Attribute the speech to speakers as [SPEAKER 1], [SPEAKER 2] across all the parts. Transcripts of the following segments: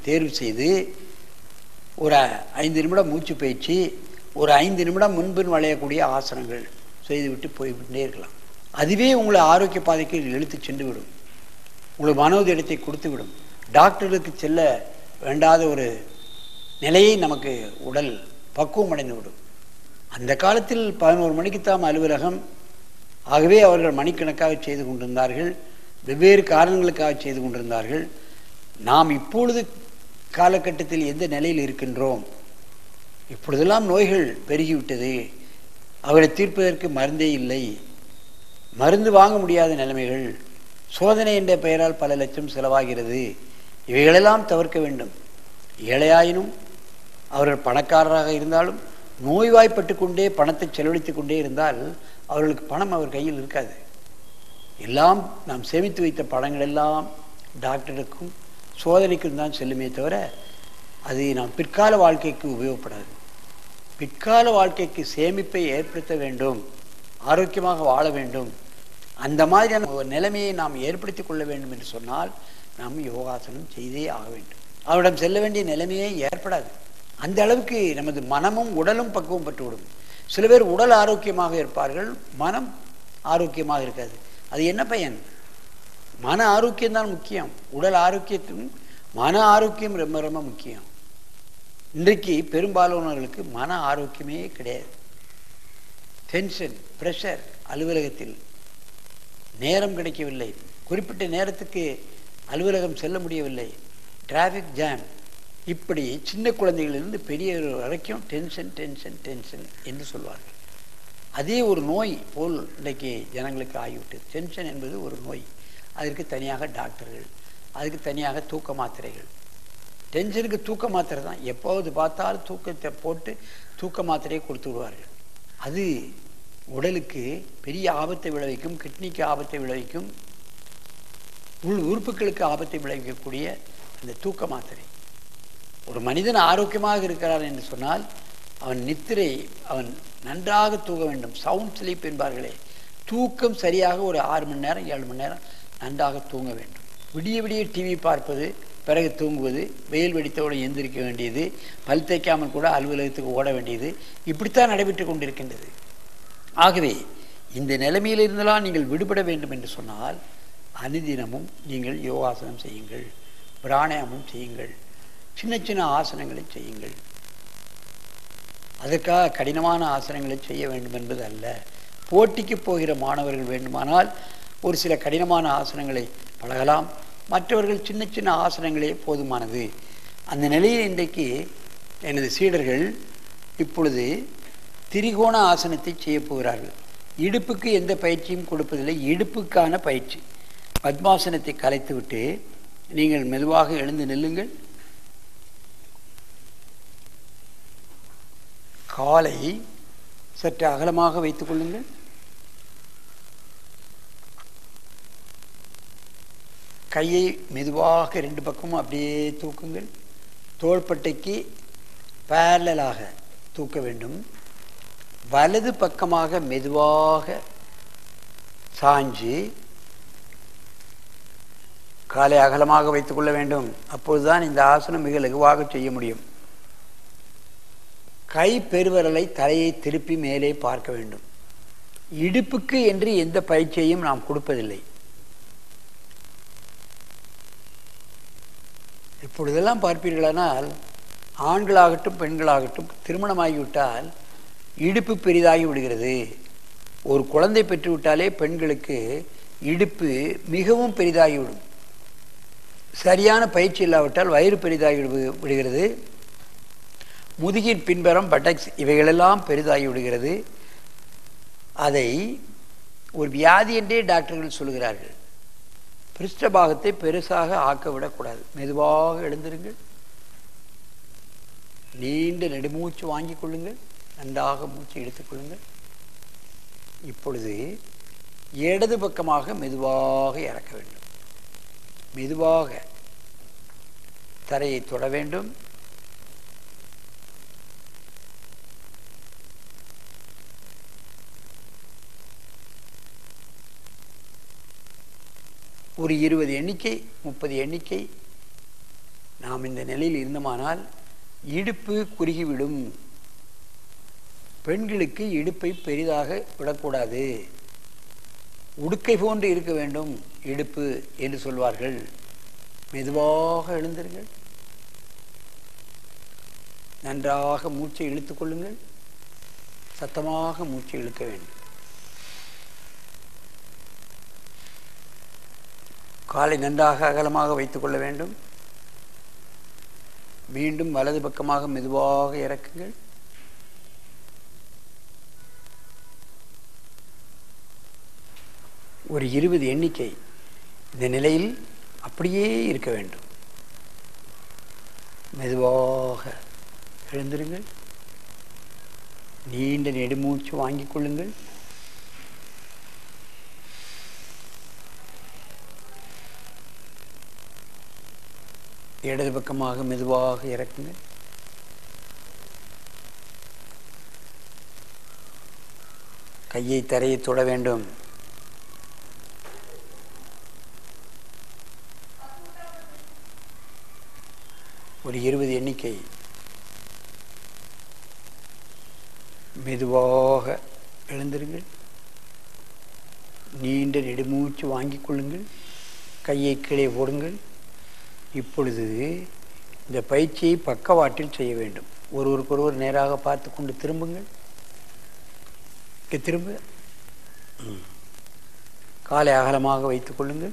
[SPEAKER 1] தேர்வு செய்து ஒரு ஐந்து நிமிடம் மூச்சு பயிற்சி ஒரு ஐந்து நிமிடம் முன்பின் வளையக்கூடிய ஆசனங்கள் செய்துவிட்டு போய்விட்டே இருக்கலாம் அதுவே உங்களை ஆரோக்கிய பாதைக்கு இழுத்து சென்று விடும் உங்களுக்கு மனோதிடத்தை கொடுத்து விடும் டாக்டருக்கு செல்ல வேண்டாத ஒரு நிலையை நமக்கு உடல் பக்குவம் அடைந்து விடும் அந்த காலத்தில் பதினோரு மணிக்குத்தாம் அலுவலகம் ஆகவே அவர்கள் மணிக்கணக்காக செய்து கொண்டிருந்தார்கள் வெவ்வேறு காரணங்களுக்காக செய்து கொண்டிருந்தார்கள் நாம் இப்பொழுது காலகட்டத்தில் எந்த நிலையில் இருக்கின்றோம் இப்பொழுதெல்லாம் நோய்கள் பெருகிவிட்டது அவர்களை தீர்ப்பதற்கு மருந்தே இல்லை மருந்து வாங்க முடியாத நிலைமைகள் சோதனை என்ற பெயரால் பல லட்சம் செலவாகிறது இவைகளெல்லாம் தவிர்க்க வேண்டும் ஏழையாயினும் அவர்கள் பணக்காரராக இருந்தாலும் நோய்வாய்ப்பட்டு கொண்டே பணத்தை செலவழித்துக் கொண்டே இருந்தால் அவர்களுக்கு பணம் அவர் கையில் இருக்காது எல்லாம் நாம் சேமித்து வைத்த பணங்கள் எல்லாம் டாக்டருக்கும் சோதனைக்கும் தான் செல்லுமே தவிர அது நாம் பிற்கால வாழ்க்கைக்கு உபயோகப்படாது பிற்கால வாழ்க்கைக்கு சேமிப்பை ஏற்படுத்த வேண்டும் ஆரோக்கியமாக வாழ வேண்டும் அந்த மாதிரியான ஒரு நிலைமையை நாம் ஏற்படுத்தி கொள்ள வேண்டும் என்று சொன்னால் நாம் யோகாசனம் செய்தே ஆக வேண்டும் அவரிடம் செல்ல வேண்டிய நிலைமையே ஏற்படாது அந்த அளவுக்கு நமது மனமும் உடலும் பக்குவம் பெற்றுவிடும் சில பேர் உடல் ஆரோக்கியமாக இருப்பார்கள் மனம் ஆரோக்கியமாக இருக்காது அது என்ன பயன் மன ஆரோக்கியம் தான் முக்கியம் உடல் ஆரோக்கியத்திலும் மன ஆரோக்கியம் ரொம்ப ரொம்ப முக்கியம் இன்றைக்கு பெரும்பாலானவர்களுக்கு மன ஆரோக்கியமே கிடையாது டென்ஷன் ப்ரெஷர் அலுவலகத்தில் நேரம் கிடைக்கவில்லை குறிப்பிட்ட நேரத்துக்கு அலுவலகம் செல்ல முடியவில்லை டிராஃபிக் ஜாம் இப்படி சின்ன குழந்தைகளிலிருந்து பெரியவர் வரைக்கும் டென்ஷன் டென்ஷன் டென்ஷன் என்று சொல்வார்கள் அதே ஒரு நோய் போல் இன்றைக்கு ஜனங்களுக்கு ஆகிவிட்டது டென்ஷன் என்பது ஒரு நோய் அதற்கு தனியாக டாக்டர்கள் அதுக்கு தனியாக தூக்க மாத்திரைகள் டென்ஷனுக்கு தூக்க மாத்திரை தான் எப்போது பார்த்தாலும் தூக்கத்தை போட்டு தூக்க மாத்திரையை கொடுத்து விடுவார்கள் அது உடலுக்கு பெரிய ஆபத்தை விளைவிக்கும் கிட்னிக்கு ஆபத்தை விளைவிக்கும் உள் உறுப்புகளுக்கு ஆபத்தை விளைவிக்கக்கூடிய அந்த தூக்க மாத்திரை ஒரு மனிதன் ஆரோக்கியமாக இருக்கிறான் என்று சொன்னால் அவன் நித்திரை அவன் நன்றாக தூங்க வேண்டும் சவுண்ட் ஸ்லீப் என்பார்களே தூக்கம் சரியாக ஒரு ஆறு மணி நேரம் ஏழு மணி நேரம் நன்றாக தூங்க வேண்டும் விடிய விடிய டிவி பார்ப்பது பிறகு தூங்குவது வெயில் வெடித்தவுடன் எந்திரிக்க வேண்டியது பல் தேய்க்காமல் கூட அலுவலகத்துக்கு ஓட வேண்டியது இப்படித்தான் நடைபெற்று கொண்டிருக்கின்றது ஆகவே இந்த நிலைமையிலிருந்தெல்லாம் நீங்கள் விடுபட வேண்டும் என்று சொன்னால் அனுதினமும் நீங்கள் யோகாசனம் செய்யுங்கள் பிராணாயாமம் செய்யுங்கள் சின்ன சின்ன ஆசனங்களை செய்யுங்கள் அதற்காக கடினமான ஆசனங்களை செய்ய வேண்டும் என்பது அல்ல போட்டிக்கு போகிற மாணவர்கள் வேண்டுமானால் ஒரு சில கடினமான ஆசனங்களை பழகலாம் மற்றவர்கள் சின்ன சின்ன ஆசனங்களே போதுமானது அந்த நிலையில் இன்றைக்கு எனது சீடர்கள் இப்பொழுது திரிகோண ஆசனத்தை செய்ய போகிறார்கள் இடுப்புக்கு எந்த பயிற்சியும் கொடுப்பதில்லை இடுப்புக்கான பயிற்சி பத்மாசனத்தை கலைத்துவிட்டு நீங்கள் மெதுவாக எழுந்து நில்லுங்கள் காலை சற்று அகலமாக வைத்துக் கொள்ளுங்கள் கையை மெதுவாக ரெண்டு பக்கமும் அப்படியே தூக்குங்கள் தோள்பட்டைக்கு பேரலாக தூக்க வேண்டும் வலது பக்கமாக மெதுவாக சாஞ்சு காலை அகலமாக வைத்துக் கொள்ள வேண்டும் அப்பொழுதுதான் இந்த ஆசனம் மிக லகுவாக செய்ய முடியும் கை பெருவரலை தலையை திருப்பி மேலே பார்க்க வேண்டும் இடுப்புக்கு என்று எந்த பயிற்சியையும் நாம் கொடுப்பதில்லை இப்பொழுதெல்லாம் பார்ப்பீர்களானால் ஆண்களாகட்டும் பெண்களாகட்டும் திருமணமாகிவிட்டால் இடுப்பு பெரிதாகி விடுகிறது ஒரு குழந்தை பெற்றுவிட்டாலே பெண்களுக்கு இடுப்பு மிகவும் பெரிதாகிவிடும் சரியான பயிற்சி இல்லாவிட்டால் வயிறு பெரிதாகி விடு- விடுகிறது முதுகின் பின்புறம் பட்டக்ஸ் இவைகளெல்லாம் பெரிதாகி விடுகிறது அதை ஒரு வியாதி என்றே டாக்டர்கள் சொல்கிறார்கள் பிருஷ்டபாகத்தை பெருசாக ஆக்க விடக்கூடாது மெதுவாக எழுந்திருங்கள் நீண்ட நெடுமூச்சு வாங்கிக் கொள்ளுங்கள் நன்றாக மூச்சு எடுத்துக்கொள்ளுங்கள் இப்பொழுது இடது பக்கமாக மெதுவாக இறக்க வேண்டும் மெதுவாக தரையை தொட வேண்டும் ஒரு இருபது எண்ணிக்கை முப்பது எண்ணிக்கை நாம் இந்த நிலையில் இருந்தோமானால் இடுப்பு குறுகிவிடும் பெண்களுக்கு இடுப்பை பெரிதாக விடக்கூடாது உடுக்கை போன்று இருக்க வேண்டும் இடுப்பு என்று சொல்வார்கள் மெதுவாக எழுந்திருங்கள் நன்றாக மூச்சை இழுத்துக் கொள்ளுங்கள் சத்தமாக மூச்சை இழுக்க வேண்டும் காலை நன்றாக அகலமாக வைத்துக் கொள்ள வேண்டும் மீண்டும் வலது பக்கமாக மெதுவாக இறக்குங்கள் ஒரு இருபது எண்ணிக்கை இந்த நிலையில் அப்படியே இருக்க வேண்டும் மெதுவாக எழுந்திருங்கள் நீண்ட நெடுமூச்சு வாங்கிக் கொள்ளுங்கள் இடது பக்கமாக மெதுவாக இறக்குங்கள் கையை தரையை தொட வேண்டும் ஒரு இருபது எண்ணிக்கை மெதுவாக எழுந்திருங்கள் நீண்ட நெடுமூச்சு வாங்கிக் கொள்ளுங்கள் கையை கீழே போடுங்கள் இப்பொழுது இந்த பயிற்சியை பக்கவாட்டில் செய்ய வேண்டும் ஒருவருக்கொருவர் நேராக பார்த்து கொண்டு திரும்புங்கள் இங்கே திரும்ப ம். காலை அகலமாக வைத்துக் கொள்ளுங்கள்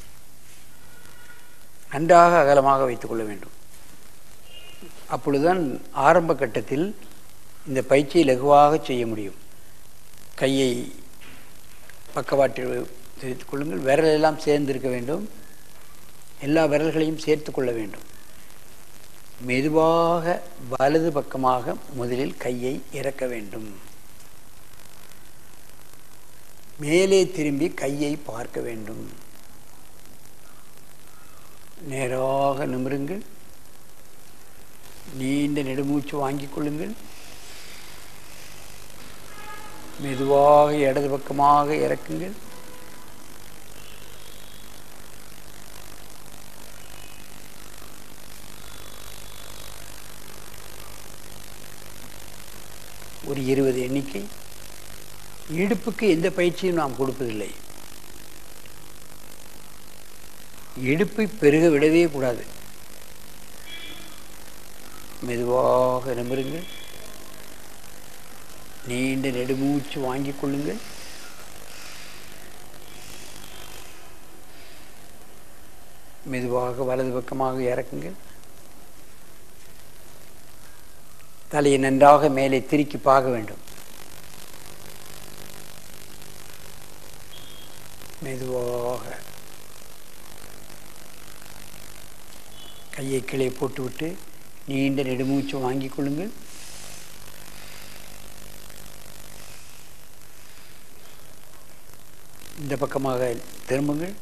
[SPEAKER 1] நன்றாக அகலமாக வைத்துக் கொள்ள வேண்டும் அப்பொழுதுதான் ஆரம்ப கட்டத்தில் இந்த பயிற்சியை லகுவாக செய்ய முடியும் கையை பக்கவாட்டில் தெரிவித்துக் கொள்ளுங்கள் விரல் எல்லாம் சேர்ந்திருக்க வேண்டும் எல்லா விரல்களையும் சேர்த்து கொள்ள வேண்டும் மெதுவாக வலது பக்கமாக முதலில் கையை இறக்க வேண்டும் மேலே திரும்பி கையை பார்க்க வேண்டும் நேராக நிமிருங்கள் நீண்ட நெடுமூச்சு வாங்கிக் கொள்ளுங்கள் மெதுவாக இடது பக்கமாக இறக்குங்கள் ஒரு இருபது எண்ணிக்கை இடுப்புக்கு எந்த பயிற்சியும் நாம் கொடுப்பதில்லை இடுப்பை பெருக விடவே கூடாது மெதுவாக நிமிருங்கள் நீண்ட நெடுமூச்சு வாங்கிக் கொள்ளுங்கள் மெதுவாக வலது பக்கமாக இறக்குங்கள் தலையை நன்றாக மேலே திருக்கி பார்க்க வேண்டும் மெதுவாக கையை கீழே போட்டுவிட்டு நீண்ட நெடுமூச்சு வாங்கிக் கொள்ளுங்கள் இந்த பக்கமாக திரும்புங்கள்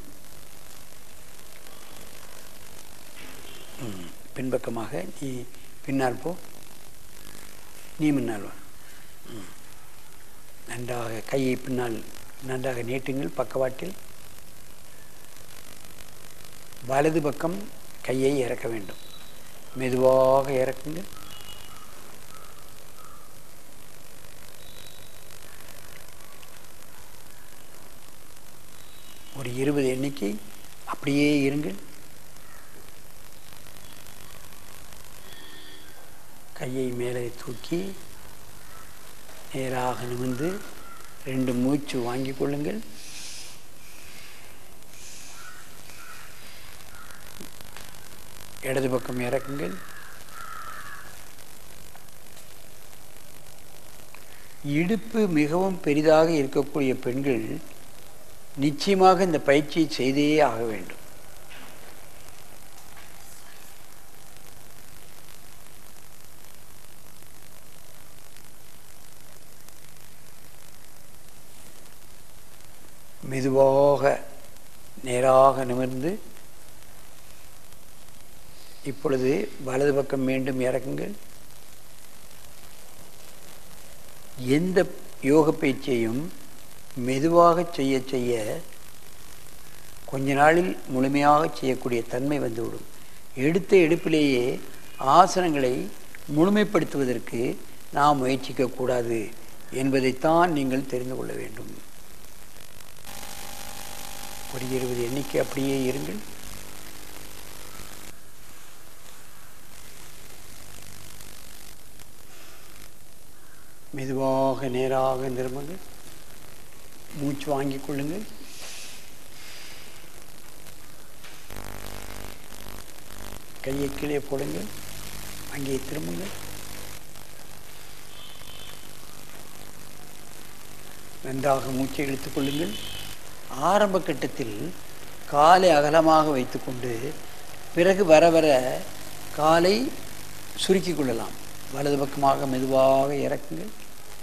[SPEAKER 1] ம், பின்பக்கமாக நீ பின்னால் போ நீ முன்னால் வா ம். நன்றாக கையை பின்னால் நன்றாக நீட்டுங்கள் பக்கவாட்டில் வலது பக்கம் கையை இறக்க வேண்டும் மெதுவாக இறக்குங்கள் ஒரு இருபது எண்ணிக்கை அப்படியே இருங்கள் கையை மேலே தூக்கி நேராக நிமிர்ந்து ரெண்டு மூச்சு வாங்கிக் கொள்ளுங்கள் இடது பக்கம் இறக்குங்கள் இடுப்பு மிகவும் பெரிதாக இருக்கக்கூடிய பெண்கள் நிச்சயமாக இந்த பயிற்சியை செய்தே ஆக வேண்டும் மெதுவாக நேராக நிமிர்ந்து இப்பொழுது வலது பக்கம் மீண்டும் இறக்குங்கள் எந்த யோக பயிற்சியையும் மெதுவாக செய்ய செய்ய கொஞ்ச நாளில் முழுமையாக செய்யக்கூடிய தன்மை வந்துவிடும் எடுத்த எடுப்பிலேயே ஆசனங்களை முழுமைப்படுத்துவதற்கு நாம் முயற்சிக்கக்கூடாது என்பதைத்தான் நீங்கள் தெரிந்து கொள்ள வேண்டும் ஒரு இருபது எண்ணிக்கை அப்படியே இருங்கள் மெதுவாக நேராக நிரும்புங்கள் மூச்சு வாங்கிக் கொள்ளுங்கள் கையை கீழே போடுங்கள் அங்கே திரும்புங்கள் நன்றாக மூச்சை இழுத்துக் கொள்ளுங்கள் ஆரம்ப கட்டத்தில் காலை அகலமாக வைத்துக்கொண்டு பிறகு வர வர காலை சுருக்கிக் கொள்ளலாம் வலது பக்கமாக மெதுவாக இறக்குங்கள்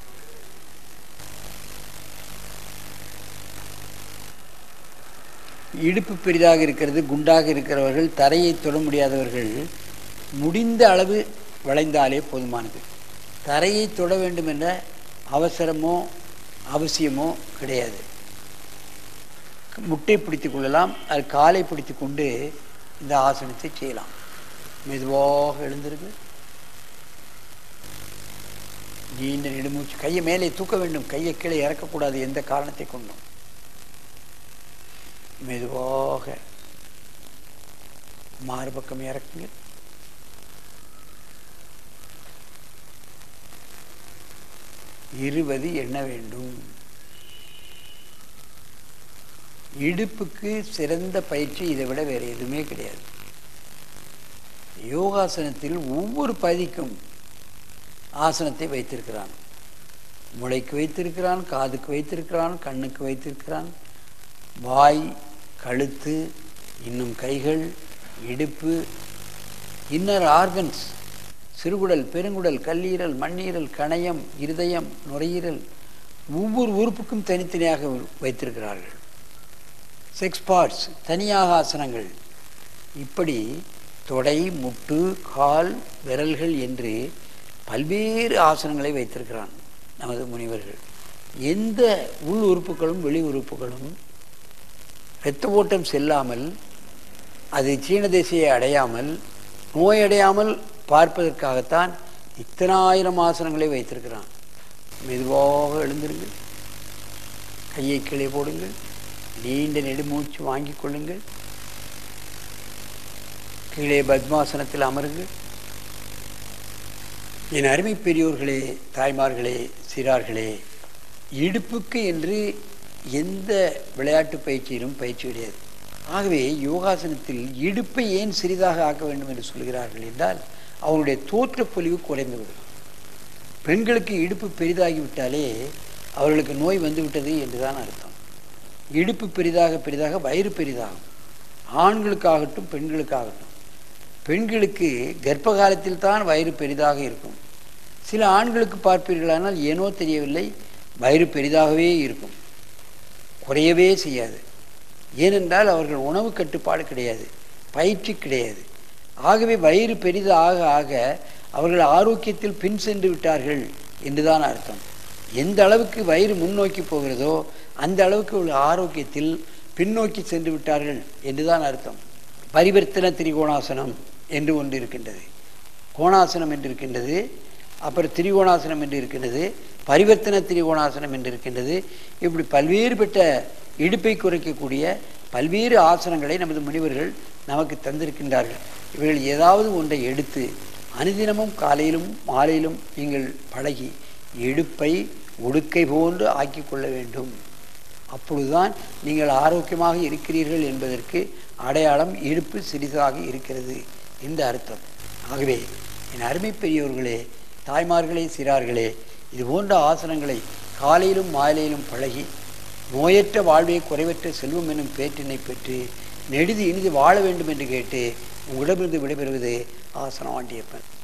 [SPEAKER 1] இடுப்பு பெரிதாக இருக்கிறது குண்டாக இருக்கிறவர்கள் தரையை தொட முடியாதவர்கள் முடிந்த அளவு வளைந்தாலே போதுமானது தரையை தொட வேண்டும் என்ற அவசரமோ அவசியமோ கிடையாது முட்டை பிடித்து கொள்ளலாம் அது காலை பிடித்து கொண்டு இந்த ஆசனத்தை செய்யலாம் மெதுவாக எழுந்திருக்கு நீண்ட நெடுமூச்சு கையை மேலே தூக்க வேண்டும் கையை கீழே இறக்கக்கூடாது எந்த காரணத்தை கொண்டும் மெதுவாக மாறுபக்கம் இறக்குங்க இருபது எண்ண வேண்டும் இடுப்புக்கு சிறந்த பயிற்சி இதை விட வேறு எதுவுமே கிடையாது யோகாசனத்தில் ஒவ்வொரு பகுதிக்கும் ஆசனத்தை வைத்திருக்கிறான் முளைக்கு வைத்திருக்கிறான் காதுக்கு வைத்திருக்கிறான் கண்ணுக்கு வைத்திருக்கிறான் வாய் கழுத்து இன்னும் கைகள் இடுப்பு இன்னர் ஆர்கன்ஸ் சிறுகுடல் பெருங்குடல் கல்லீரல் மண்ணீரல் கணையம் இருதயம் நுரையீரல் ஒவ்வொரு உறுப்புக்கும் தனித்தனியாக வைத்திருக்கிறார்கள் செக்ஸ் பார்ட்ஸ் தனியாக ஆசனங்கள் இப்படி தொடை முட்டு கால் விரல்கள் என்று பல்வேறு ஆசனங்களை வைத்திருக்கிறான் நமது முனிவர்கள் எந்த உள் உறுப்புகளும் வெளி உறுப்புகளும் இரத்த ஓட்டம் செல்லாமல் அது சீன தேசியை அடையாமல் நோயடையாமல் பார்ப்பதற்காகத்தான் இத்தனாயிரம் ஆசனங்களை வைத்திருக்கிறான் மெதுவாக எழுந்திருங்கள் கையை கீழே போடுங்கள் நீண்ட நெடுமூச்சு வாங்கிக் கொள்ளுங்கள் கீழே பத்மாசனத்தில் அமருங்கள் என் அருமை பெரியோர்களே தாய்மார்களே சிறார்களே இடுப்புக்கு என்று எந்த விளையாட்டு பயிற்சியிலும் பயிற்சி கிடையாது ஆகவே யோகாசனத்தில் இடுப்பை ஏன் சிறிதாக ஆக்க வேண்டும் என்று சொல்கிறார்கள் என்றால் அவருடைய தோற்றப்பொலிவு குறைந்துவிடும் பெண்களுக்கு இடுப்பு பெரிதாகிவிட்டாலே அவர்களுக்கு நோய் வந்துவிட்டது என்றுதான் அர்த்தம் இடுப்பு பெரிதாக பெரிதாக வயிறு பெரிதாகும் ஆண்களுக்காகட்டும் பெண்களுக்காகட்டும் பெண்களுக்கு கர்ப்ப காலத்தில் தான் வயிறு பெரிதாக இருக்கும் சில ஆண்களுக்கு பார்ப்பீர்களானால் ஏனோ தெரியவில்லை வயிறு பெரிதாகவே இருக்கும் குறையவே செய்யாது ஏனென்றால் அவர்கள் உணவு கட்டுப்பாடு கிடையாது பயிற்சி கிடையாது ஆகவே வயிறு பெரிது ஆக ஆக அவர்கள் ஆரோக்கியத்தில் பின் சென்று விட்டார்கள் என்றுதான் அர்த்தம் எந்த அளவுக்கு வயிறு முன்னோக்கி போகிறதோ அந்த அளவுக்கு அவர்கள் ஆரோக்கியத்தில் பின்னோக்கி சென்று விட்டார்கள் என்றுதான் அர்த்தம் பரிவர்த்தன திரிகோணாசனம் என்று ஒன்று இருக்கின்றது கோணாசனம் என்று இருக்கின்றது அப்புறம் திரிகோணாசனம் என்று இருக்கின்றது பரிவர்த்தன திரிகோணாசனம் என்று இருக்கின்றது இப்படி பல்வேறுபட்ட இடுப்பை குறைக்கக்கூடிய பல்வேறு ஆசனங்களை நமது முனிவர்கள் நமக்கு தந்திருக்கின்றார்கள் இவர்கள் ஏதாவது ஒன்றை எடுத்து அனுதினமும் காலையிலும் மாலையிலும் நீங்கள் பழகி இடுப்பை உடுக்கை போன்று ஆக்கிக் கொள்ள வேண்டும் அப்பொழுதுதான் நீங்கள் ஆரோக்கியமாக இருக்கிறீர்கள் என்பதற்கு அடையாளம் இடுப்பு சிறிதாக இருக்கிறது இந்த அர்த்தம் ஆகவே என் அருமை பெரியவர்களே தாய்மார்களே சிறார்களே இது போன்ற ஆசனங்களை காலையிலும் மாலையிலும் பழகி நோயற்ற வாழ்வே குறைவற்ற செல்வம் என்னும் பேற்றினை பெற்று நெடுது இனிது வாழ வேண்டும் என்று கேட்டு உங்களிடமிருந்து விடைபெறுவது ஆசனம் ஆண்டியப்பன்